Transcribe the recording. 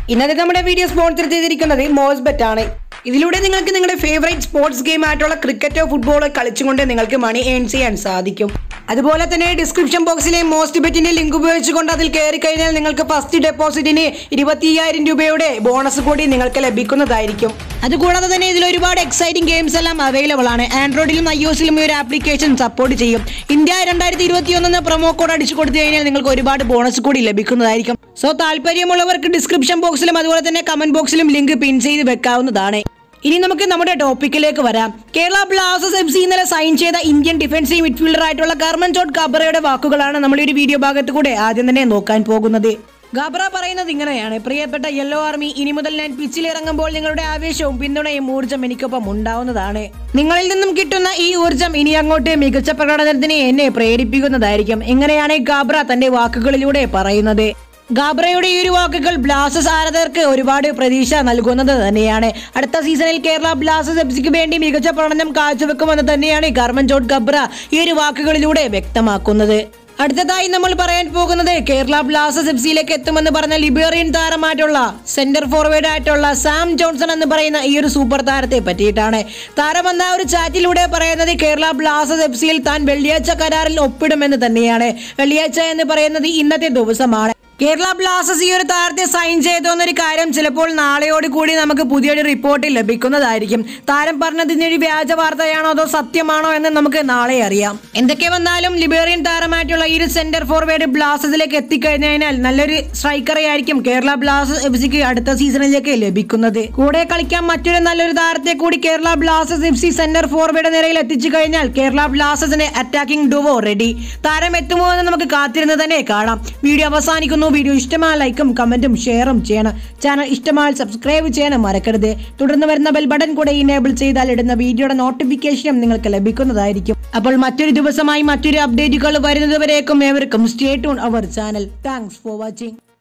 ഇന്നത്തെ നമ്മുടെ video sponsor ചെയ്തിരിക്കുന്നത് മോസ്ബെറ്റ് ആണ് ഇതിലൂടെ നിങ്ങൾക്ക് നിങ്ങളുടെ ഫേവറേറ്റ് സ്പോർട്സ് ഗെയിം ആയിട്ടുള്ള ക്രിക്കറ്റോ ഫുട്ബോളോ കളിച്ചുകൊണ്ട് നിങ്ങൾക്ക് മണി ഏൺ ചെയ്യാൻ സാധിക്കും അതുപോലെ തന്നെ ഡിസ്ക്രിപ്ഷൻ ബോക്സിലെ മോസ്റ്റ് ബെറ്റിന്റെ ലിങ്ക് ഉപയോഗിച്ചുകൊണ്ട് അതിൽ കയറി കഴിഞ്ഞാൽ നിങ്ങൾക്ക് ഫസ്റ്റ് ഡെപ്പോസിറ്റിന് ഇരുപത്തി അയ്യായിരം രൂപയുടെ ബോണസ് കൂടി നിങ്ങൾക്ക് ലഭിക്കുന്നതായിരിക്കും അതുകൂടാതെ തന്നെ ഇതിൽ ഒരുപാട് എക്സൈറ്റിംഗ് ഗെയിംസ് എല്ലാം അവൈലബിൾ ആണ് ആൻഡ്രോയിഡിലും ഐ ഒസിലും ഈ ഒരു ആപ്ലിക്കേഷൻ സപ്പോർട്ട് ചെയ്യും ഇന്ത്യ രണ്ടായിരത്തി ഇരുപത്തി ഒന്ന് പ്രൊമോ കോഡ് അടിച്ചു കൊടുത്തു കഴിഞ്ഞാൽ നിങ്ങൾക്ക് ഒരുപാട് ബോണസ് കൂടി ലഭിക്കുന്നതായിരിക്കും സോ താല്പര്യമുള്ളവർക്ക് ഡിസ്ക്രിപ്ഷൻ ബോക്സിലും അതുപോലെ തന്നെ കമന്റ് ബോക്സിലും ലിങ്ക് പിൻ ചെയ്ത് വെക്കാവുന്നതാണ് ഇനി നമുക്ക് നമ്മുടെ ടോപ്പിക്കിലേക്ക് വരാം കേരള ബ്ലാസ്റ്റേഴ്സ് എഫ് സി ഇന്നലെ സൈൻ ചെയ്ത ഇന്ത്യൻ ഡിഫൻസീവ് മിഡ്ഫീൽഡർ ആയിട്ടുള്ള കർമ്മൻചോട്ട് ഗബ്രയുടെ വാക്കുകളാണ് നമ്മൾ ഈ ഒരു വീഡിയോ ഭാഗത്ത് കൂടെ ആദ്യം തന്നെ നോക്കാൻ പോകുന്നത് ഗബ്ര പറയുന്നത് ഇങ്ങനെയാണ് പ്രിയപ്പെട്ട യെല്ലോ ആർമി ഇനി മുതൽ ഞാൻ പിച്ചിൽ ഇറങ്ങുമ്പോൾ നിങ്ങളുടെ ആവേശവും പിന്തുണയും ഊർജ്ജം എനിക്കൊപ്പം ഉണ്ടാവുന്നതാണ് നിങ്ങളിൽ നിന്നും കിട്ടുന്ന ഈ ഊർജ്ജം ഇനി അങ്ങോട്ട് മികച്ച പ്രകടനത്തിന് എന്നെ പ്രേരിപ്പിക്കുന്നതായിരിക്കും ഇങ്ങനെയാണ് ഗാബ്ര തന്റെ വാക്കുകളിലൂടെ പറയുന്നത് ഗാബ്രയുടെ ഈ ഒരു വാക്കുകൾ ബ്ലാസ്റ്റേഴ്സ് ആരാധകർക്ക് ഒരുപാട് പ്രതീക്ഷ നൽകുന്നത് തന്നെയാണ് അടുത്ത സീസണിൽ കേരള ബ്ലാസ്റ്റേഴ്സ് എഫ്സിക്ക് വേണ്ടി മികച്ച പ്രകടനം കാഴ്ചവെക്കുമെന്ന് തന്നെയാണ് ഗാർമൻജോട്ട് ഗബ്ര ഈ ഒരു വാക്കുകളിലൂടെ വ്യക്തമാക്കുന്നത് അടുത്തതായി നമ്മൾ പറയാൻ പോകുന്നത് കേരള ബ്ലാസ്റ്റേഴ്സ് എഫ് സിയിലേക്ക് എത്തുമെന്ന് പറഞ്ഞ ലിബേറിയൻ താരമായിട്ടുള്ള സെന്റർ ഫോർവേഡ് ആയിട്ടുള്ള സാം ജോൺസൺ എന്ന് പറയുന്ന ഈ ഒരു സൂപ്പർ താരത്തെ പറ്റിയിട്ടാണ് താരം എന്ന ഒരു ചാറ്റിലൂടെ പറയുന്നത് കേരള ബ്ലാസ്റ്റേഴ്സ് എഫ് സിയിൽ താൻ വെള്ളിയാഴ്ച കരാറിൽ ഒപ്പിടുമെന്ന് തന്നെയാണ് വെള്ളിയാഴ്ച എന്ന് പറയുന്നത് ഇന്നത്തെ ദിവസമാണ് കേരള ബ്ലാസ്റ്റേഴ്സ് ഈ ഒരു താരത്തെ സൈൻ ചെയ്തു എന്നൊരു കാര്യം ചിലപ്പോൾ നാളെയോട് കൂടി നമുക്ക് പുതിയൊരു റിപ്പോർട്ട് ലഭിക്കുന്നതായിരിക്കും താരം പറഞ്ഞത് ഇതൊരു വ്യാജ വാർത്തയാണോ അതോ സത്യമാണോ എന്ന് നമുക്ക് നാളെ അറിയാം എന്തൊക്കെ വന്നാലും ലിബേറിയൻ താരമായിട്ടുള്ള ഈ ഒരു സെന്റർ ഫോർവേഡ് ബ്ലാസ്റ്റേഴ്സിലേക്ക് എത്തിക്കഴിഞ്ഞാൽ നല്ലൊരു സ്ട്രൈക്കറെ ആയിരിക്കും കേരള ബ്ലാസ്റ്റേഴ്സ് എഫ് സിക്ക് അടുത്ത സീസണിലേക്ക് ലഭിക്കുന്നത് കൂടെ കളിക്കാൻ മറ്റൊരു നല്ലൊരു താരത്തെ കൂടി Kerala Blasters F C centre forward നിരയിൽ എത്തിച്ചു കഴിഞ്ഞാൽ കേരള ബ്ലാസ്റ്റേഴ്സിന്റെ അറ്റാക്കിംഗ് ഡുവോ റെഡി താരം എത്തുമോ എന്ന് നമുക്ക് കാത്തിരുന്ന് തന്നെ കാണാം വീഡിയോ അവസാനിക്കുന്നു വീഡിയോ ഇഷ്ടമായ ലൈക്കും കമന്റും ഷെയറും ചെയ്യണം ചാനൽ ഇഷ്ടമായാൽ സബ്സ്ക്രൈബ് ചെയ്യാനും മറക്കരുത് തുടർന്ന് വരുന്ന ബെൽ ബട്ടൺ കൂടെ ഇനേബിൾ ചെയ്താൽ ഇടുന്ന വീഡിയോയുടെ നോട്ടിഫിക്കേഷനും നിങ്ങൾക്ക് ലഭിക്കുന്നതായിരിക്കും അപ്പോൾ മറ്റൊരു ദിവസമായി മറ്റൊരു അപ്ഡേറ്റുകൾ വരുന്നതുവരേക്കും ഏവർക്കും സ്റ്റേ ടൂൺ അവർ ചാനൽ താങ്ക്സ് ഫോർ വാച്ചിങ്